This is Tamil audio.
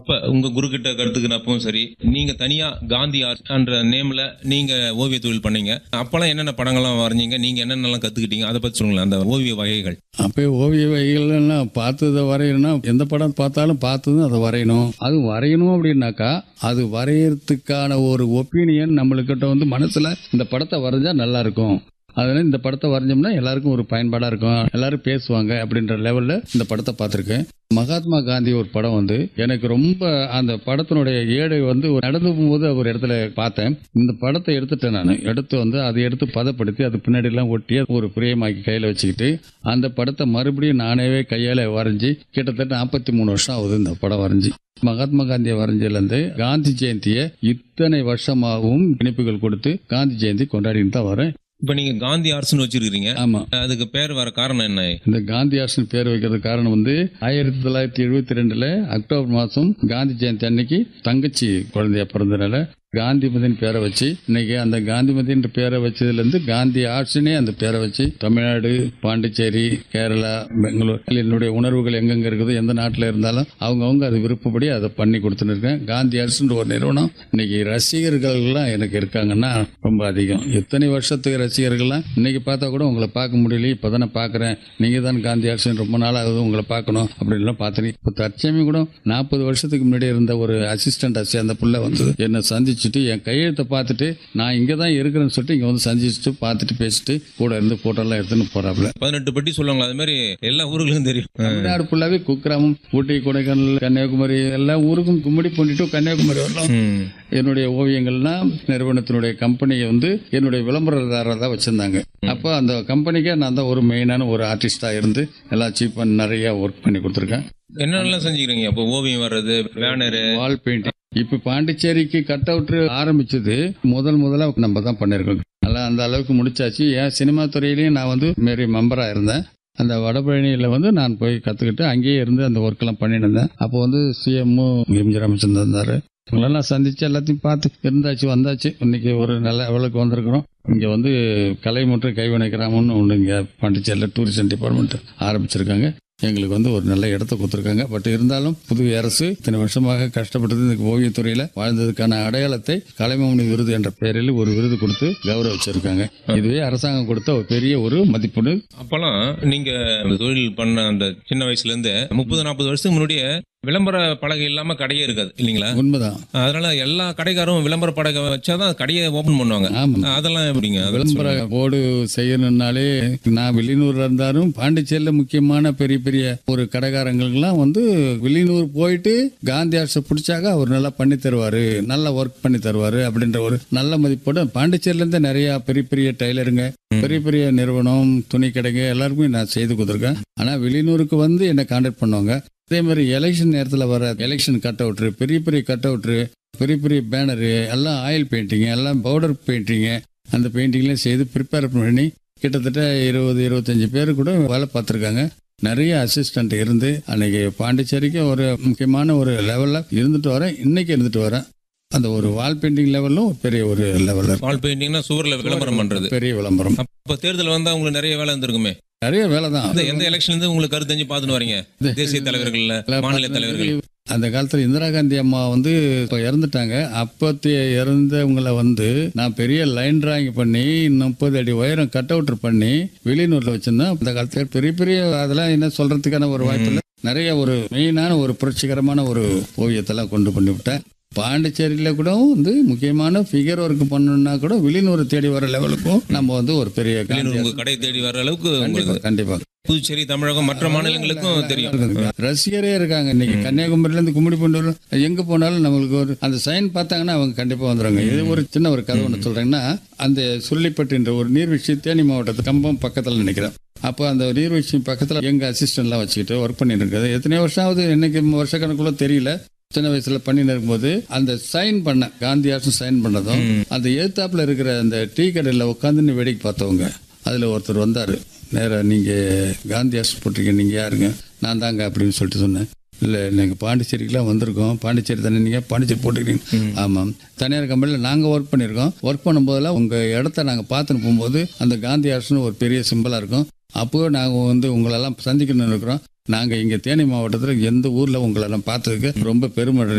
அப்ப உங்க குரு கிட்ட கருத்துக்கினப்பவும் சரி நீங்க தனியா காந்தி ஆர்ட் என்ற நேம்ல நீங்க ஓவிய தொழில் பண்ணீங்க அப்பெல்லாம் என்னென்ன படங்கள்லாம் வரைஞ்சீங்க நீங்க என்னென்னலாம் கத்துக்கிட்டீங்க அதை பத்தி சொல்லுங்களேன் அந்த ஓவிய வகைகள் அப்போ ஓவிய வகைகள்லாம் பார்த்ததை வரையணும்னா எந்த படம் பார்த்தாலும் பார்த்ததும் அதை வரையணும் அது வரையணும் அப்படின்னாக்கா அது வரையறதுக்கான ஒரு ஒப்பீனியன் நம்மளுக்கிட்ட வந்து மனசுல இந்த படத்தை வரைஞ்சா நல்லா இருக்கும் அதனால இந்த படத்தை வரைஞ்சோம்னா எல்லாருக்கும் ஒரு பயன்பாடா இருக்கும் எல்லாரும் பேசுவாங்க அப்படின்ற லெவல்ல இந்த படத்தை பார்த்துருக்கேன் மகாத்மா காந்தி ஒரு படம் வந்து எனக்கு ரொம்ப அந்த படத்தினுடைய ஏடை வந்து ஒரு நடந்து போகும்போது ஒரு இடத்துல பார்த்தேன் இந்த படத்தை எடுத்துட்டேன் நான் எடுத்து வந்து அதை எடுத்து பதப்படுத்தி அது பின்னாடி எல்லாம் ஒட்டி ஒரு பிரேமாக்கி கையில வச்சுக்கிட்டு அந்த படத்தை மறுபடியும் நானேவே கையால வரைஞ்சி கிட்டத்தட்ட நாற்பத்தி மூணு வருஷம் ஆகுது இந்த படம் வரைஞ்சி மகாத்மா காந்தியை வரைஞ்சிலேருந்து காந்தி ஜெயந்தியை இத்தனை வருஷமாகவும் இனிப்புகள் கொடுத்து காந்தி ஜெயந்தி கொண்டாடிட்டு தான் வரேன் இப்ப நீங்க காந்தி ஆர்ட்ஸ்னு வச்சிருக்கீங்க ஆமா அதுக்கு பேர் வர காரணம் என்ன இந்த காந்தி ஆர்ட்ஸ் பேர் வைக்கிறதுக்கு காரணம் வந்து ஆயிரத்தி தொள்ளாயிரத்தி எழுபத்தி ரெண்டுல அக்டோபர் மாசம் காந்தி ஜெயந்தி அன்னைக்கு தங்கச்சி குழந்தைய பிறந்தனால காந்திமதியின் பேரை வச்சு இன்னைக்கு அந்த காந்திமதின்ற பேரை வச்சதுல இருந்து காந்தி ஆர்ட்ஸ்னே அந்த பேரை வச்சு தமிழ்நாடு பாண்டிச்சேரி கேரளா பெங்களூர் என்னுடைய உணர்வுகள் எங்கெங்க இருக்குதோ எந்த நாட்டில் இருந்தாலும் அவங்கவுங்க அது விருப்பப்படி அதை பண்ணி கொடுத்துன்னு இருக்கேன் காந்தி ஆர்ட்ஸ்ன்ற ஒரு நிறுவனம் இன்னைக்கு ரசிகர்கள்லாம் எனக்கு இருக்காங்கன்னா ரொம்ப அதிகம் எத்தனை வருஷத்துக்கு ரசிகர்கள்லாம் இன்னைக்கு பார்த்தா கூட உங்களை பார்க்க முடியல இப்போதானே பார்க்குறேன் நீங்கள் தான் காந்தி ஆர்ட்ஸ் ரொம்ப நாள் ஆகுது உங்களை பார்க்கணும் அப்படின்லாம் பார்த்தேன் இப்போ தற்சமயம் கூட நாற்பது வருஷத்துக்கு முன்னாடி இருந்த ஒரு அசிஸ்டன்ட் அசி அந்த புள்ள வந்து என்னை சந்திச்சுட்டு என் கையெழுத்தை பார்த்துட்டு நான் இங்கே தான் இருக்கிறேன்னு சொல்லிட்டு இங்கே வந்து சந்திச்சுட்டு பார்த்துட்டு பேசிட்டு கூட இருந்து ஃபோட்டோலாம் எடுத்துன்னு போறாப்புல பதினெட்டு பெட்டி சொல்லுவாங்க அது மாதிரி எல்லா ஊர்களுக்கும் தெரியும் தமிழ்நாடு ஃபுல்லாவே குக்கிராமம் ஊட்டி கொடைக்கானல் கன்னியாகுமரி எல்லா ஊருக்கும் கும்மிடி பண்ணிட்டு கன்னியாகுமரி வரலாம் ம். என்னுடைய ஓவியங்கள்லாம் நிறுவனத்தினுடைய கம்பெனியை வந்து என்னுடைய விளம்பரதாரராக தான் வச்சிருந்தாங்க அப்போ அந்த கம்பெனிக்கே நான் தான் ஒரு மெயினான ஒரு ஆர்டிஸ்டா இருந்து எல்லாம் சீப் நிறைய ஒர்க் பண்ணி கொடுத்துருக்கேன் என்னென்னலாம் செஞ்சுக்கிறீங்க அப்போ ஓவியம் வர்றது பேனரு வால் பெயிண்டிங் இப்ப பாண்டிச்சேரிக்கு கட் அவுட் ஆரம்பிச்சது முதல் முதலா நம்ம தான் பண்ணிருக்கோம் நல்லா அந்த அளவுக்கு முடிச்சாச்சு ஏன் சினிமா துறையிலயும் நான் வந்து மாரி மெம்பரா இருந்தேன் அந்த வடபழனியில் வந்து நான் போய் கற்றுக்கிட்டு அங்கேயே இருந்து அந்த ஒர்க்கெல்லாம் பண்ணிட்டு இருந்தேன் அப்போ வந்து சிஎம்மும் எம்ஜி ராமச்சந்திரன் இருந்தார் இவங்களெல்லாம் சந்திச்சு எல்லாத்தையும் பார்த்து இருந்தாச்சு வந்தாச்சு இன்னைக்கு ஒரு நல்ல லெவலுக்கு வந்திருக்கிறோம் இங்கே வந்து கலை மற்றும் கைவினை கிராமம்னு ஒன்று இங்கே பாண்டிச்சேரியில் டூரிசம் டிபார்ட்மெண்ட் ஆரம்பிச்சிருக்காங்க எங்களுக்கு வந்து ஒரு நல்ல இடத்த கொடுத்துருக்காங்க பட் இருந்தாலும் புதுவை அரசு இத்தனை வருஷமாக கஷ்டப்பட்டது இந்த ஓவியத்துறையில வாழ்ந்ததுக்கான அடையாளத்தை கலைமாமணி விருது என்ற பெயரில் ஒரு விருது கொடுத்து கௌரவிச்சிருக்காங்க இதுவே அரசாங்கம் கொடுத்த ஒரு பெரிய ஒரு மதிப்பீடு அப்பெல்லாம் நீங்க அந்த தொழில் பண்ண அந்த சின்ன வயசுல இருந்து முப்பது நாற்பது வருஷத்துக்கு முன்னாடியே விளம்பர பலகை இல்லாம கடையே இருக்காது இல்லைங்களா உண்மைதான் அதனால எல்லா கடைக்காரும் விளம்பர பலகை வச்சாதான் கடையை ஓபன் பண்ணுவாங்க ஆமா அதெல்லாம் எப்படிங்க அதெல்லாம் விளம்பர போர்டு செய்யணும்னாலே நான் வெளியூர்ல இருந்தாலும் பாண்டிச்சேரியில முக்கியமான பெரிய பெரிய ஒரு கடைக்காரங்களுக்கெல்லாம் வந்து வெளியூர் போயிட்டு காந்தி ஆர்ட்ஸை பிடிச்சாக்க அவர் நல்லா பண்ணி தருவாரு நல்லா ஒர்க் பண்ணி தருவாரு அப்படின்ற ஒரு நல்ல மதிப்போட பாண்டிச்சேரியில இருந்து நிறைய பெரிய பெரிய டெய்லருங்க பெரிய பெரிய நிறுவனம் துணி கடைங்க எல்லாருக்குமே நான் செய்து கொடுத்துருக்கேன் ஆனா வெளியூருக்கு வந்து என்னை கான்டாக்ட் பண்ணுவாங்க அதே மாதிரி எலெக்ஷன் நேரத்தில் வர எலெக்ஷன் கட் அவுட்ரு பெரிய பெரிய கட் அவுட்ரு பெரிய பெரிய பேனரு எல்லாம் ஆயில் பெயிண்டிங் எல்லாம் பவுடர் பெயிண்டிங்கு அந்த பெயிண்டிங்லேயும் செய்து ப்ரிப்பேர் பண்ணி கிட்டத்தட்ட இருபது இருபத்தஞ்சு பேர் கூட வேலை பார்த்துருக்காங்க நிறைய அசிஸ்டன்ட் இருந்து அன்னைக்கு பாண்டிச்சேரிக்கு ஒரு முக்கியமான ஒரு லெவலில் இருந்துட்டு வரேன் இன்னைக்கு இருந்துட்டு வரேன் அந்த ஒரு வால் பெயிண்டிங் லெவலும் ஒரு பெரிய ஒரு லெவலில் வால் பெயிண்டிங்னா சுவர்ல விளம்பரம் பண்றது பெரிய விளம்பரம் அப்ப தேர்தல் வந்தா உங்களுக்கு நிறைய வேலை இருந்திருக்குமே நிறைய வேலை தான் அந்த எந்த எலெக்ஷன்ல இருந்து உங்களுக்கு கருத்து தெரிஞ்சு பாத்துன்னு வரீங்க தேசிய தலைவர்கள்ல மாநில தலைவர்கள் அந்த காலத்துல இந்திரா காந்தி அம்மா வந்து இப்போ இறந்துட்டாங்க அப்பத்தி இறந்தவங்களை வந்து நான் பெரிய லைன் டிராயிங் பண்ணி முப்பது அடி உயரம் கட் அவுட் பண்ணி வெளியூர்ல வச்சிருந்தேன் அந்த காலத்துல பெரிய பெரிய அதெல்லாம் என்ன சொல்றதுக்கான ஒரு வாய்ப்பு இல்லை நிறைய ஒரு மெயினான ஒரு புரட்சிகரமான ஒரு ஓவியத்தெல்லாம் கொண்டு பண்ணி விட்டேன் பாண்டிச்சேரியில கூட வந்து முக்கியமான ஃபிகர் ஒர்க் பண்ணணும்னா கூட வெளியூர் தேடி வர லெவலுக்கும் நம்ம வந்து ஒரு பெரிய வெளியூர் உங்க கடை தேடி வர அளவுக்கு உங்களுக்கு கண்டிப்பா புதுச்சேரி தமிழகம் மற்ற மாநிலங்களுக்கும் தெரியும் ரசிகரே இருக்காங்க இன்னைக்கு கன்னியாகுமரியில இருந்து கும்மிடி பூண்டூர் எங்க போனாலும் நம்மளுக்கு ஒரு அந்த சைன் பார்த்தாங்கன்னா அவங்க கண்டிப்பா வந்துருவாங்க இது ஒரு சின்ன ஒரு கதை ஒன்று சொல்றேங்கன்னா அந்த சுள்ளிப்பட்டுன்ற ஒரு நீர்வீழ்ச்சி தேனி மாவட்டத்து கம்பம் பக்கத்துல நினைக்கிறேன் அப்போ அந்த நீர்வீழ்ச்சி பக்கத்துல எங்க அசிஸ்டன்ட்லாம் வச்சுக்கிட்டு ஒர்க் பண்ணிட்டு இருக்குது எத்தனை வருஷம் ஆகுது என்னைக்கு வருஷ கணக்குள்ள தெரியல சின்ன வயசுல பண்ணிட்டு இருக்கும்போது அந்த சைன் பண்ண காந்தி அரசு சைன் பண்ணதும் அந்த எதிர்த்தாப்புல இருக்கிற அந்த டீ கடையில் உட்காந்துன்னு வேடிக்கை பார்த்தவங்க அதுல ஒருத்தர் வந்தாரு நேரா நீங்க காந்தி அரசு போட்டிருக்கீங்க நீங்க யாருங்க நான் தாங்க அப்படின்னு சொல்லிட்டு சொன்னேன் இல்ல நீங்க பாண்டிச்சேரிக்கெல்லாம் வந்திருக்கோம் பாண்டிச்சேரி தானே நீங்க பாண்டிச்சேரி போட்டுக்கிறீங்க ஆமாம் தனியார் கம்பெனியில் நாங்க ஒர்க் பண்ணியிருக்கோம் ஒர்க் பண்ணும்போதெல்லாம் உங்க இடத்த நாங்க பார்த்துன்னு போகும்போது அந்த காந்தி அரசுன்னு ஒரு பெரிய சிம்பிளா இருக்கும் அப்போ நாங்க வந்து உங்களெல்லாம் சந்திக்கணும்னு இருக்கிறோம் நாங்க இங்க தேனி மாவட்டத்துல எந்த ஊர்ல உங்களெல்லாம் பார்த்ததுக்கு ரொம்ப பெருமை